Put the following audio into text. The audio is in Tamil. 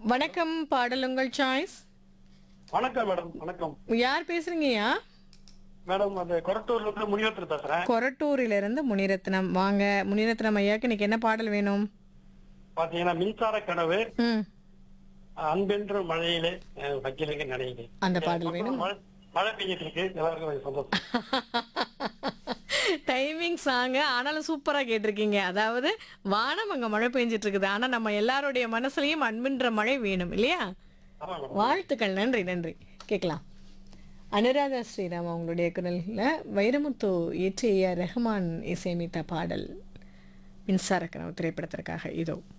வணக்கம் பாடல் உங்கள் சாய்ஸ் வணக்கம் மேடம் வணக்கம் யார் பேசுறீங்கய்யா மேடம் அந்த கொரட்டூர்ல இருந்து முனிவத்தில் பேசுறேன் கொரட்டூரில இருந்து முனிரத்னம் வாங்க முனிரத்னம் ஐயாக்கு இன்னைக்கு என்ன பாடல் வேணும் பாத்தீங்கன்னா மின்சார கனவு ம் அன்பென்ற மழையிலே அஹ், வக்கீலுங்க நினைங்க அந்த பாடல் வேணும் மழை மழை பெஞ்சிட்டு இருக்கு எல்லாருக்கும் கொஞ்சம் சந்தோஷம் டைமிங் சாங்க ஆனாலும் சூப்பரா கேட்டிருக்கீங்க அதாவது வானம் அங்க மழை பெஞ்சிட்டு இருக்குது ஆனா நம்ம எல்லாருடைய மனசுலயும் அன்பின்ற மழை வேணும் இல்லையா ஆமா மேடம் வாழ்த்துக்கள் நன்றி நன்றி கேட்கலாம் அனுராதா ஸ்ரீராம் அவங்களுடைய குரலில் வைரமுத்து இயற்றிய ரஹ்மான் இசையமைத்த பாடல் மின்சார கனவு திரைப்படத்திற்காக இதோ